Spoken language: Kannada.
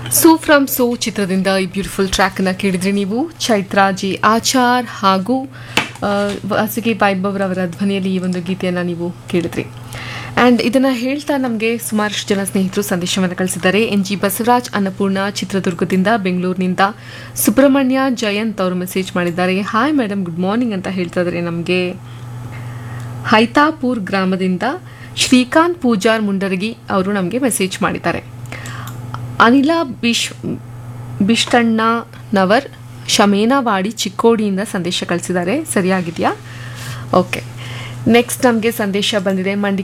ಸೂ ಫ್ರಮ್ ಸೋ ಚಿತ್ರದಿಂದ ಈ ಬ್ಯೂಟಿಫುಲ್ ಟ್ರ್ಯಾಕ್ನ ಕೇಳಿದ್ರಿ ನೀವು ಚೈತ್ರಾ ಜಿ ಆಚಾರ್ ಹಾಗೂ ಆ, ವಾಸುಕಿ ವೈಭವ್ ಅವರ ಧ್ವನಿಯಲ್ಲಿ ಈ ಒಂದು ಗೀತೆಯನ್ನು ನೀವು ಕೇಳಿದ್ರಿ ಆ್ಯಂಡ್ ಇದನ್ನು ಹೇಳ್ತಾ ನಮಗೆ ಸುಮಾರಷ್ಟು ಜನ ಸ್ನೇಹಿತರು ಸಂದೇಶವನ್ನು ಕಳಿಸಿದ್ದಾರೆ ಎನ್ ಜಿ ಬಸವರಾಜ್ ಅನ್ನಪೂರ್ಣ ಚಿತ್ರದುರ್ಗದಿಂದ ಬೆಂಗಳೂರಿನಿಂದ ಸುಬ್ರಹ್ಮಣ್ಯ ಜಯಂತ್ ಅವರು ಮೆಸೇಜ್ ಮಾಡಿದ್ದಾರೆ ಹಾಯ್ ಮೇಡಮ್ ಗುಡ್ ಮಾರ್ನಿಂಗ್ ಅಂತ ಹೇಳ್ತಾ ಇದ್ದಾರೆ ನಮಗೆ ಹೈತಾಪುರ್ ಗ್ರಾಮದಿಂದ ಶ್ರೀಕಾಂತ್ ಪೂಜಾರ್ ಮುಂಡರಗಿ ಅವರು ನಮಗೆ ಮೆಸೇಜ್ ಮಾಡಿದ್ದಾರೆ ಅನಿಲ ಬಿಶ್ ಬಿಷ್ಟಣ್ಣನವರ್ ಶಮೇನವಾಡಿ ಚಿಕ್ಕೋಡಿಯಿಂದ ಸಂದೇಶ ಕಳಿಸಿದ್ದಾರೆ ಸರಿಯಾಗಿದೆಯಾ ಓಕೆ ನೆಕ್ಸ್ಟ್ ನಮಗೆ ಸಂದೇಶ ಬಂದಿದೆ ಮಂಡಿ